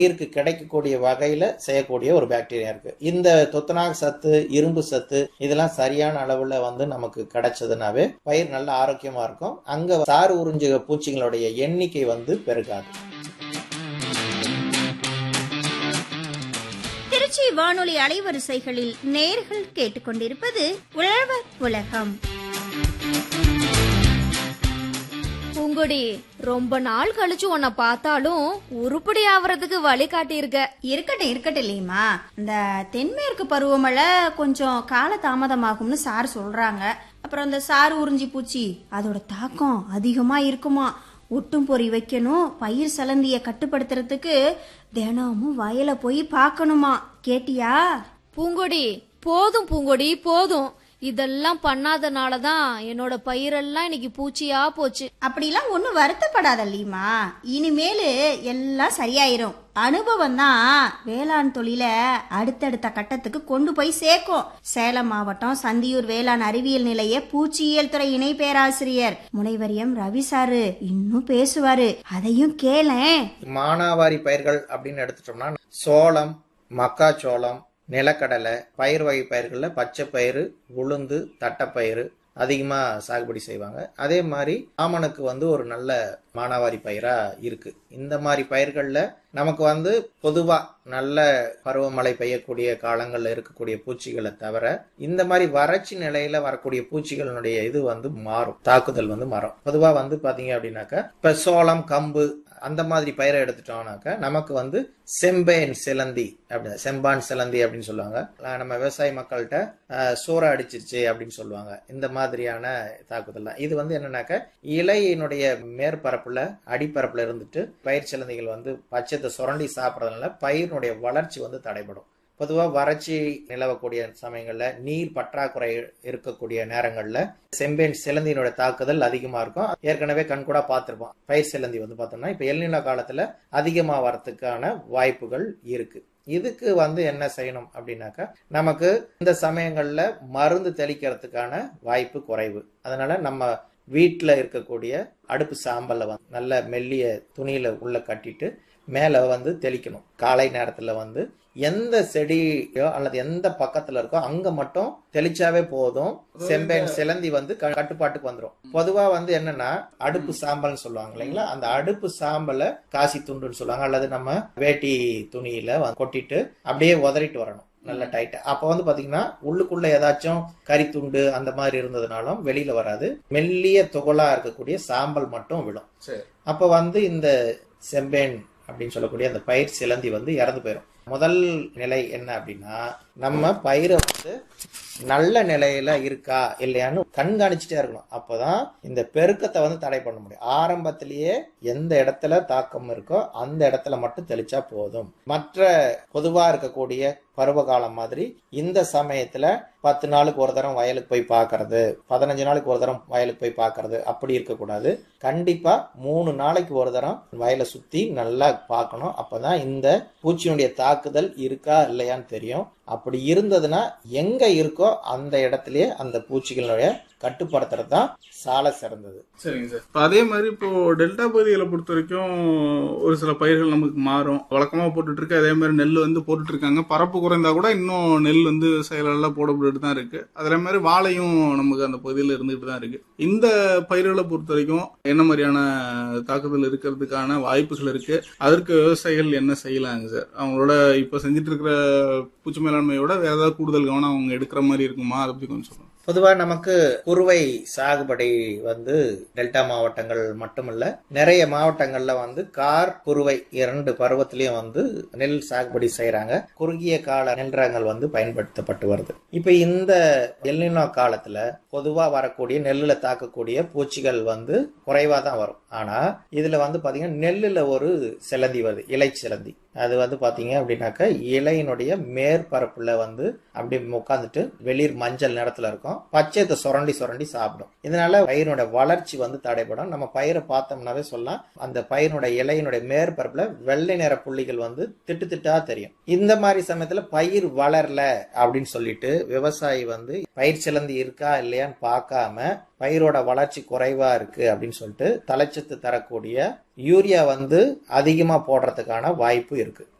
பயிருக்கு கிடைக்கக்கூடிய வகையில செய்யக்கூடிய ஒரு பாக்டீரியா இருக்கு இந்த தொத்தநாக சத்து இரும்பு சத்து இதெல்லாம் சரியான அளவுல வந்து நமக்கு கிடைச்சதுனாவே பயிர் நல்ல ஆரோக்கியமா இருக்கும் அங்க சாறு உறிஞ்சு பூச்சிகளுடைய எண்ணிக்கை வந்து பெருகாது திருச்சி வானொலி அலைவரிசைகளில் நேர்கள் கேட்டுக்கொண்டிருப்பது உழவர் உலகம் பூங்கொடி ரொம்ப நாள் கழிச்சு உன்னை பார்த்தாலும் உருப்படி ஆவறதுக்கு வழி காட்டியிருக்க இருக்கட்டும் இருக்கட்டும் இல்லையுமா இந்த தென்மேற்கு பருவமழை கொஞ்சம் கால தாமதமாகும்னு சார் சொல்றாங்க அப்புறம் இந்த சாறு உறிஞ்சி பூச்சி அதோட தாக்கம் அதிகமா இருக்குமா ஒட்டும் பொறி வைக்கணும் பயிர் சலந்திய கட்டுப்படுத்துறதுக்கு தினமும் வயலை போய் பார்க்கணுமா கேட்டியா பூங்கொடி போதும் பூங்கொடி போதும் இதெல்லாம் பண்ணாதனால தான் என்னோட பயிரெல்லாம் இன்னைக்கு பூச்சியா போச்சு அப்படிலாம் ஒன்றும் வருத்தப்படாத லீமா இனிமேலு எல்லாம் சரியாயிரும் அனுபவம் தான் வேளாண் தொழில அடுத்தடுத்த கட்டத்துக்கு கொண்டு போய் சேர்க்கும் சேலம் மாவட்டம் சந்தியூர் வேளாண் அறிவியல் நிலைய பூச்சியியல் துறை இணை பேராசிரியர் முனைவர் எம் ரவி சாரு இன்னும் பேசுவாரு அதையும் கேளேன் மானாவாரி பயிர்கள் அப்படின்னு எடுத்துட்டோம்னா சோளம் மக்காச்சோளம் நிலக்கடலை பயிர் வகை பயிர்களில் பச்சை பயிறு உளுந்து தட்டைப்பயிறு அதிகமாக சாகுபடி செய்வாங்க அதே மாதிரி ஆமணக்கு வந்து ஒரு நல்ல மானாவாரி பயிராக இருக்கு இந்த மாதிரி பயிர்களில் நமக்கு வந்து பொதுவாக நல்ல பருவமழை பெய்யக்கூடிய காலங்களில் இருக்கக்கூடிய பூச்சிகளை தவிர இந்த மாதிரி வறட்சி நிலையில வரக்கூடிய பூச்சிகளினுடைய இது வந்து மாறும் தாக்குதல் வந்து மாறும் பொதுவாக வந்து பார்த்தீங்க அப்படின்னாக்கா இப்போ சோளம் கம்பு அந்த மாதிரி பயிரை எடுத்துட்டோம்னாக்கா நமக்கு வந்து செம்பேன் சிலந்தி அப்படி செம்பான் சிலந்தி அப்படின்னு சொல்லுவாங்க அஹ் நம்ம விவசாய மக்கள்கிட்ட அஹ், சூறை அடிச்சிருச்சு அப்படின்னு சொல்லுவாங்க இந்த மாதிரியான தாக்குதல் தான் இது வந்து என்னன்னாக்கா இலையினுடைய மேற்பரப்புல அடிப்பரப்புல இருந்துட்டு பயிர் சிலந்திகள் வந்து பச்சத்தை சுரண்டி சாப்பிட்றதுனால பயிரினுடைய வளர்ச்சி வந்து தடைபடும் பொதுவாக வறட்சி நிலவக்கூடிய சமயங்களில் நீர் பற்றாக்குறை இருக்கக்கூடிய நேரங்களில் செம்பேன் சிலந்தியினோட தாக்குதல் அதிகமாக இருக்கும் ஏற்கனவே கண்கூடா பார்த்துருப்போம் பயிர் சிலந்தி வந்து பார்த்தோம்னா இப்போ எல்நில காலத்தில் அதிகமாக வரத்துக்கான வாய்ப்புகள் இருக்கு இதுக்கு வந்து என்ன செய்யணும் அப்படின்னாக்கா நமக்கு இந்த சமயங்களில் மருந்து தெளிக்கிறதுக்கான வாய்ப்பு குறைவு அதனால நம்ம வீட்டில் இருக்கக்கூடிய அடுப்பு சாம்பலை வந்து நல்ல மெல்லிய துணியில உள்ள கட்டிட்டு மேலே வந்து தெளிக்கணும் காலை நேரத்தில் வந்து எந்த செடியோ அல்லது எந்த பக்கத்துல இருக்கோ அங்க மட்டும் தெளிச்சாவே போதும் செம்பேன் சிலந்தி வந்து க- கட்டுப்பாட்டுக்கு வந்துரும் பொதுவா வந்து என்னன்னா அடுப்பு சாம்பல்னு சொல்லுவாங்க இல்லைங்களா அந்த அடுப்பு சாம்பலை காசி துண்டுன்னு சொல்லுவாங்க அல்லது நம்ம வேட்டி துணியில வந்து கொட்டிட்டு அப்படியே உதறிட்டு வரணும் நல்ல டைட்டா அப்ப வந்து பாத்தீங்கன்னா உள்ளுக்குள்ள ஏதாச்சும் கரித்துண்டு அந்த மாதிரி இருந்ததுனாலும் வெளியில வராது மெல்லிய துகளா இருக்கக்கூடிய சாம்பல் மட்டும் விடும் சரி அப்ப வந்து இந்த செம்பேன் அப்படின்னு சொல்லக்கூடிய அந்த பயிர் சிலந்தி வந்து இறந்து போயிடும் முதல் நிலை என்ன அப்படின்னா நம்ம பயிரை வந்து நல்ல நிலையில இருக்கா இல்லையான்னு கண்காணிச்சுட்டே இருக்கணும் அப்பதான் இந்த பெருக்கத்தை வந்து தடை பண்ண முடியும் ஆரம்பத்திலேயே எந்த இடத்துல தாக்கம் இருக்கோ அந்த இடத்துல மட்டும் தெளிச்சா போதும் மற்ற பொதுவா இருக்கக்கூடிய பருவகாலம் மாதிரி இந்த சமயத்துல பத்து நாளுக்கு ஒரு தரம் வயலுக்கு போய் பார்க்கறது பதினஞ்சு நாளுக்கு ஒரு தரம் வயலுக்கு போய் பார்க்கறது அப்படி இருக்கக்கூடாது கண்டிப்பா மூணு நாளைக்கு ஒரு தரம் வயலை சுத்தி நல்லா பார்க்கணும் அப்பதான் இந்த பூச்சியினுடைய தாக்குதல் இருக்கா இல்லையான்னு தெரியும் அப்படி இருந்ததுன்னா எங்க இருக்கோ அந்த இடத்துலயே அந்த பூச்சிகளுடைய கட்டுப்படுத்துறது தான் சால சிறந்தது சரிங்க சார் இப்போ அதே மாதிரி இப்போ டெல்டா பகுதிகளை பொறுத்த வரைக்கும் ஒரு சில பயிர்கள் நமக்கு மாறும் வழக்கமா போட்டுட்டு இருக்கு அதே மாதிரி நெல் வந்து போட்டுட்டு இருக்காங்க பரப்பு குறைந்தா கூட இன்னும் நெல் வந்து செயலெல்லாம் போடப்பட்டு தான் இருக்கு அதே மாதிரி வாழையும் நமக்கு அந்த பகுதியில் இருந்துகிட்டு தான் இருக்கு இந்த பயிர்களை பொறுத்த வரைக்கும் என்ன மாதிரியான தாக்குதல் இருக்கிறதுக்கான வாய்ப்புகள் இருக்கு அதற்கு விவசாயிகள் என்ன செய்யலாங்க சார் அவங்களோட இப்போ செஞ்சுட்டு இருக்கிற பூச்சி மேலாண்மையோட வேற ஏதாவது கூடுதல் கவனம் அவங்க எடுக்கிற மாதிரி இருக்குமா அதை பத்தி கொஞ்சம் சொல்லுங்க பொதுவா நமக்கு குறுவை சாகுபடி வந்து டெல்டா மாவட்டங்கள் மட்டுமல்ல நிறைய மாவட்டங்கள்ல வந்து கார் குறுவை இரண்டு பருவத்திலயும் வந்து நெல் சாகுபடி செய்யறாங்க குறுகிய கால நெல் ரகங்கள் வந்து பயன்படுத்தப்பட்டு வருது இப்ப இந்த எல்லினோ காலத்துல பொதுவா வரக்கூடிய நெல்லுல தாக்கக்கூடிய பூச்சிகள் வந்து குறைவா தான் வரும் ஆனா இதுல வந்து பாத்தீங்கன்னா நெல்லுல ஒரு சிலந்தி வருது இலை சிலந்தி அது வந்து பாத்தீங்க அப்படின்னாக்கா இலையினுடைய மேற்பரப்புல வந்து அப்படி உட்காந்துட்டு வெளிர் மஞ்சள் நிறத்துல இருக்கும் பச்சையத்தை சுரண்டி சுரண்டி சாப்பிடும் இதனால பயிரினுடைய வளர்ச்சி வந்து தடைபடும் நம்ம பயிரை பார்த்தோம்னாவே சொல்லலாம் அந்த பயிரினுடைய இலையினுடைய மேற்பரப்புல வெள்ளை நிற புள்ளிகள் வந்து திட்டு திட்டா தெரியும் இந்த மாதிரி சமயத்துல பயிர் வளரல அப்படின்னு சொல்லிட்டு விவசாயி வந்து பயிர் சிலந்தி இருக்கா இல்லையான்னு பார்க்காம பயிரோட வளர்ச்சி குறைவா இருக்கு அப்படின்னு சொல்லிட்டு தலைச்சத்து தரக்கூடிய யூரியா வந்து அதிகமா போடுறதுக்கான வாய்ப்பு இருக்கு